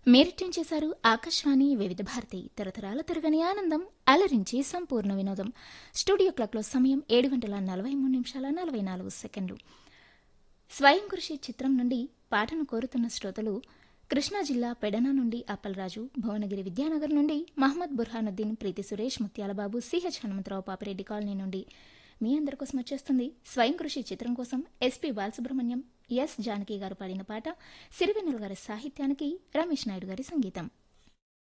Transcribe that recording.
మేరిటం చేశారు ఆకాశవాణి వివిధ భారతి తరతరాల తిరగని ఆనందం అలరించి సంపూర్ణ వినోదం స్టూడియో క్లాక్లో సమయం ఏడు గంటల నలభై మూడు నిమిషాల నలభై నాలుగు సెకండ్లు స్వయం కృషి చిత్రం నుండి పాటను కోరుతున్న శ్రోతలు కృష్ణా జిల్లా పెడన నుండి అప్పలరాజు భువనగిరి విద్యానగర్ నుండి మహమ్మద్ బుర్హానుద్దీన్ ప్రీతి సురేష్ ముత్యాలబాబు సిహెచ్ హనుమంతరావు పాపిరెడ్డి కాలనీ నుండి మీ అందరి కోసం వచ్చేస్తుంది స్వయం కృషి చిత్రం కోసం ఎస్పి బాలసుబ్రహ్మణ్యం ఎస్ జానకి గారు పాడిన పాట సిరివెన్నెల గారి సాహిత్యానికి రమేష్ నాయుడు గారి సంగీతం